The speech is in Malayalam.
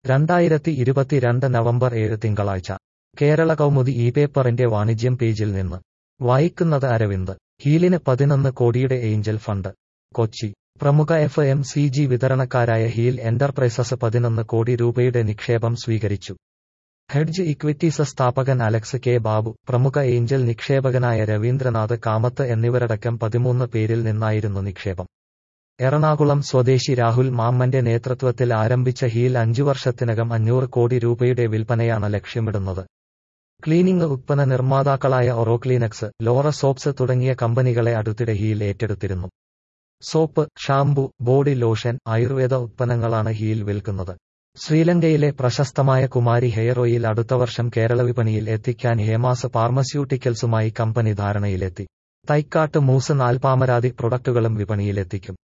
രണ്ടായിരത്തി ഇരുപത്തിരണ്ട് നവംബർ ഏഴ് തിങ്കളാഴ്ച കേരള കൗമുദി ഈ പേപ്പറിന്റെ വാണിജ്യം പേജിൽ നിന്ന് വായിക്കുന്നത് അരവിന്ദ് ഹീലിന് പതിനൊന്ന് കോടിയുടെ ഏഞ്ചൽ ഫണ്ട് കൊച്ചി പ്രമുഖ എഫ് എം സി ജി വിതരണക്കാരായ ഹീൽ എന്റർപ്രൈസസ് പതിനൊന്ന് കോടി രൂപയുടെ നിക്ഷേപം സ്വീകരിച്ചു ഹെഡ്ജ് ഇക്വിറ്റീസ് സ്ഥാപകൻ അലക്സ് കെ ബാബു പ്രമുഖ ഏഞ്ചൽ നിക്ഷേപകനായ രവീന്ദ്രനാഥ് കാമത്ത് എന്നിവരടക്കം പതിമൂന്ന് പേരിൽ നിന്നായിരുന്നു നിക്ഷേപം എറണാകുളം സ്വദേശി രാഹുൽ മാമ്മന്റെ നേതൃത്വത്തിൽ ആരംഭിച്ച ഹീൽ അഞ്ചു വർഷത്തിനകം അഞ്ഞൂറ് കോടി രൂപയുടെ വിൽപ്പനയാണ് ലക്ഷ്യമിടുന്നത് ക്ലീനിംഗ് ഉത്പന്ന നിർമ്മാതാക്കളായ ഒറോക്ലീനക്സ് ലോറ സോപ്സ് തുടങ്ങിയ കമ്പനികളെ അടുത്തിടെ ഹീൽ ഏറ്റെടുത്തിരുന്നു soap shampoo body lotion Ayurveda ഉത്പന്നങ്ങളാണ് ഹീൽ വിൽക്കുന്നത് ശ്രീലങ്കയിലെ പ്രശസ്തമായ കുമാരി ഹെയർ ഓയിൽ അടുത്ത വർഷം കേരള വിപണിയിൽ എത്തിക്കാൻ ഹേമാസ് ഫാർമസ്യൂട്ടിക്കൽസുമായി കമ്പനി ധാരണയിലെത്തി തൈക്കാട്ട് മൂസ് നാൽപ്പാമരാതി പ്രൊഡക്റ്റുകളും വിപണിയിലെത്തിക്കും